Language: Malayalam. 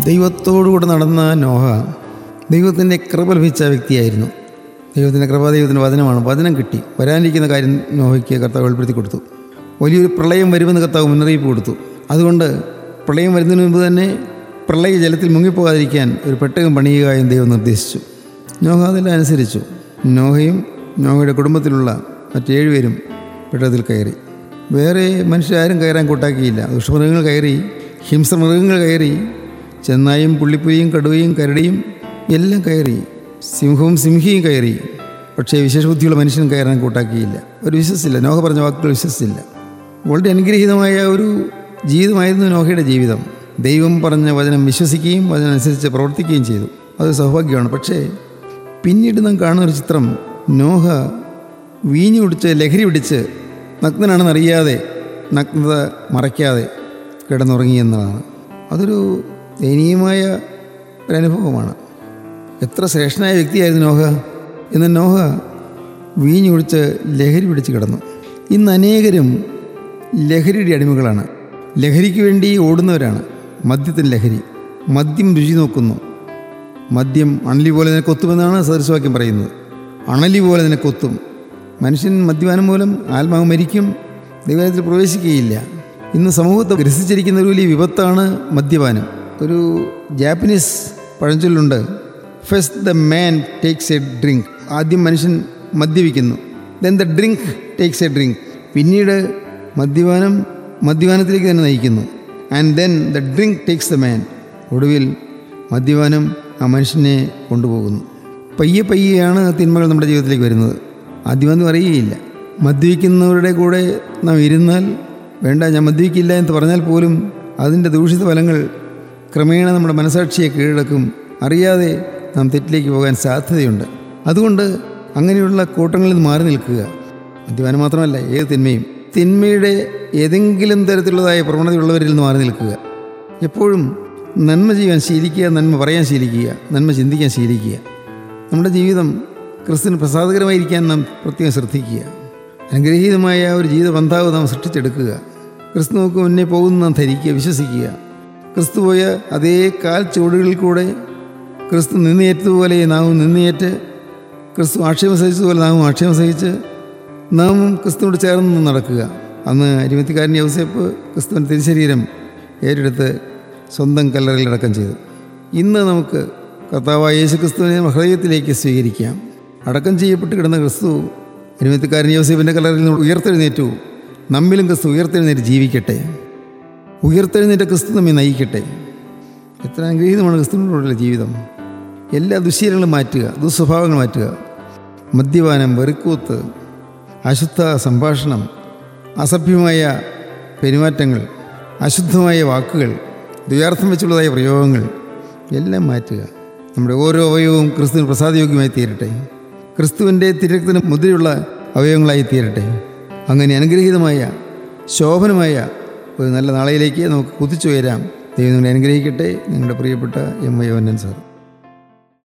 ദൈവത്തോടുകൂടെ നടന്ന നോഹ ദൈവത്തിൻ്റെ കൃപ ലഭിച്ച വ്യക്തിയായിരുന്നു ദൈവത്തിൻ്റെ കൃപ ദൈവത്തിൻ്റെ വചനമാണ് വചനം കിട്ടി വരാനിരിക്കുന്ന കാര്യം നോഹയ്ക്ക് കർത്താവ് വെളിപ്പെടുത്തി കൊടുത്തു വലിയൊരു പ്രളയം വരുമെന്ന് കർത്താവ് മുന്നറിയിപ്പ് കൊടുത്തു അതുകൊണ്ട് പ്രളയം വരുന്നതിന് മുമ്പ് തന്നെ പ്രളയ ജലത്തിൽ മുങ്ങിപ്പോകാതിരിക്കാൻ ഒരു പെട്ടകം പണിയുക എന്ന് ദൈവം നിർദ്ദേശിച്ചു നോഹ അതെല്ലാം അനുസരിച്ചു നോഹയും നോഹയുടെ കുടുംബത്തിലുള്ള മറ്റേഴുപേരും പെട്ടകത്തിൽ കയറി വേറെ മനുഷ്യരാരും കയറാൻ കൂട്ടാക്കിയില്ല ദുഷ്ടമൃഗങ്ങൾ കയറി ഹിംസമൃഗങ്ങൾ കയറി ചെന്നായും പുള്ളിപ്പുലിയും കടുവയും കരടിയും എല്ലാം കയറി സിംഹവും സിംഹിയും കയറി പക്ഷേ വിശേഷബുദ്ധിയുള്ള മനുഷ്യനും കയറാൻ കൂട്ടാക്കിയില്ല ഒരു വിശ്വസിച്ചില്ല നോഹ പറഞ്ഞ വാക്കുകൾ വിശ്വസിച്ചില്ല വളരെ അനുഗ്രഹീതമായ ഒരു ജീവിതമായിരുന്നു നോഹയുടെ ജീവിതം ദൈവം പറഞ്ഞ വചനം വിശ്വസിക്കുകയും വചനം അനുസരിച്ച് പ്രവർത്തിക്കുകയും ചെയ്തു അത് സൗഭാഗ്യമാണ് പക്ഷേ പിന്നീട് നാം കാണുന്ന ഒരു ചിത്രം നോഹ വീഞ്ഞു കുടിച്ച് ലഹരി പിടിച്ച് നഗ്നനാണെന്നറിയാതെ നഗ്നത മറയ്ക്കാതെ കിടന്നുറങ്ങി എന്നതാണ് അതൊരു ദയനീയമായ ഒരനുഭവമാണ് എത്ര ശ്രേഷ്ഠനായ വ്യക്തിയായിരുന്നു നോഹ എന്നാൽ നോഹ വീഞ്ഞു കുടിച്ച് ലഹരി പിടിച്ച് കിടന്നു ഇന്ന് അനേകരും ലഹരിയുടെ അടിമകളാണ് ലഹരിക്ക് വേണ്ടി ഓടുന്നവരാണ് മദ്യത്തിന് ലഹരി മദ്യം രുചി നോക്കുന്നു മദ്യം അണലി പോലെ നിന്നെ കൊത്തുമെന്നാണ് സദൃശവാക്യം പറയുന്നത് അണലി പോലെ നിന്നെ കൊത്തും മനുഷ്യൻ മദ്യപാനം മൂലം ആത്മാവ് മരിക്കും ദൈവത്തിൽ പ്രവേശിക്കുകയില്ല ഇന്ന് സമൂഹത്തെ ഗ്രസിച്ചിരിക്കുന്ന ഒരു വലിയ വിപത്താണ് മദ്യപാനം ഒരു ജാപ്പനീസ് പഴഞ്ചൊല്ലുണ്ട് first the man takes a drink ആദ്യം മനുഷ്യൻ മദ്യപിക്കുന്നു then the drink takes a drink പിന്നീട് മദ്യപാനം മദ്യപാനത്തിലേക്ക് തന്നെ നയിക്കുന്നു and then the drink takes the man ഒടുവിൽ മദ്യപാനം ആ മനുഷ്യനെ കൊണ്ടുപോകുന്നു പയ്യെ പയ്യെയാണ് തിന്മകൾ നമ്മുടെ ജീവിതത്തിലേക്ക് വരുന്നത് ആദ്യമൊന്നും അറിയുകയില്ല മദ്യപിക്കുന്നവരുടെ കൂടെ നാം ഇരുന്നാൽ വേണ്ട ഞാൻ മദ്യപിക്കില്ല എന്ന് പറഞ്ഞാൽ പോലും അതിൻ്റെ ദൂഷിത ഫലങ്ങൾ ക്രമേണ നമ്മുടെ മനസാക്ഷിയെ കീഴടക്കും അറിയാതെ നാം തെറ്റിലേക്ക് പോകാൻ സാധ്യതയുണ്ട് അതുകൊണ്ട് അങ്ങനെയുള്ള കൂട്ടങ്ങളിൽ നിന്ന് മാറി നിൽക്കുക മദ്യപാനം മാത്രമല്ല ഏത് തിന്മയും തിന്മയുടെ ഏതെങ്കിലും തരത്തിലുള്ളതായ പ്രവണതയുള്ളവരിൽ നിന്ന് മാറി നിൽക്കുക എപ്പോഴും നന്മ ചെയ്യാൻ ശീലിക്കുക നന്മ പറയാൻ ശീലിക്കുക നന്മ ചിന്തിക്കാൻ ശീലിക്കുക നമ്മുടെ ജീവിതം ക്രിസ്തുവിന് പ്രസാദകരമായിരിക്കാൻ നാം പ്രത്യേകം ശ്രദ്ധിക്കുക അനുഗ്രഹീതമായ ഒരു ജീവിത ബന്ധാവ് നാം സൃഷ്ടിച്ചെടുക്കുക ക്രിസ്തു നോക്ക് മുന്നേ പോകുന്ന നാം ധരിക്കുക വിശ്വസിക്കുക ക്രിസ്തു പോയ അതേ കാൽ ചുവടുകളിൽ കൂടെ ക്രിസ്തു നിന്നേറ്റതുപോലെ നാവും നിന്നേറ്റ് ക്രിസ്തു ആക്ഷേപം സഹിച്ചതുപോലെ നാവും ആക്ഷേപം സഹിച്ച് നാമും ക്രിസ്തുവോട് ചേർന്ന് നടക്കുക അന്ന് അരിമത്തിക്കാരൻ യൗസേപ്പ് ക്രിസ്തുവിൻ്റെ തിരുശരീരം ഏറ്റെടുത്ത് സ്വന്തം കല്ലറയിൽ അടക്കം ചെയ്തു ഇന്ന് നമുക്ക് കർത്താവായ യേശു ക്രിസ്തുവിനെ ഹൃദയത്തിലേക്ക് സ്വീകരിക്കാം അടക്കം ചെയ്യപ്പെട്ട് കിടന്ന ക്രിസ്തു അരിമത്തിക്കാരൻ യോസേഫിൻ്റെ കല്ലറയിൽ നിന്ന് ഉയർത്തെഴുന്നേറ്റു നമ്മിലും ക്രിസ്തു ഉയർത്തെഴുന്നേറ്റ് ജീവിക്കട്ടെ ഉയർത്തെഴുന്നേറ്റ ക്രിസ്തു നമ്മെ നയിക്കട്ടെ എത്ര അനുഗ്രഹീതമാണ് ക്രിസ്തുവിനോടുള്ള ജീവിതം എല്ലാ ദുശീലങ്ങളും മാറ്റുക ദുസ്വഭാവങ്ങൾ മാറ്റുക മദ്യപാനം വെറുക്കൂത്ത് അശുദ്ധ സംഭാഷണം അസഭ്യമായ പെരുമാറ്റങ്ങൾ അശുദ്ധമായ വാക്കുകൾ ദ്വയാർത്ഥം വെച്ചുള്ളതായ പ്രയോഗങ്ങൾ എല്ലാം മാറ്റുക നമ്മുടെ ഓരോ അവയവവും ക്രിസ്തുവിന് പ്രസാദയോഗ്യമായി തീരട്ടെ ക്രിസ്തുവിൻ്റെ തിരക്കത്തിന് മുദ്രയുള്ള അവയവങ്ങളായി തീരട്ടെ അങ്ങനെ അനുഗ്രഹീതമായ ശോഭനമായ ഒരു നല്ല നാളെയിലേക്ക് നമുക്ക് കുതിച്ചുയരാം ദൈവം നിങ്ങളെ അനുഗ്രഹിക്കട്ടെ നിങ്ങളുടെ പ്രിയപ്പെട്ട എം വൈ വന്നൻ സാർ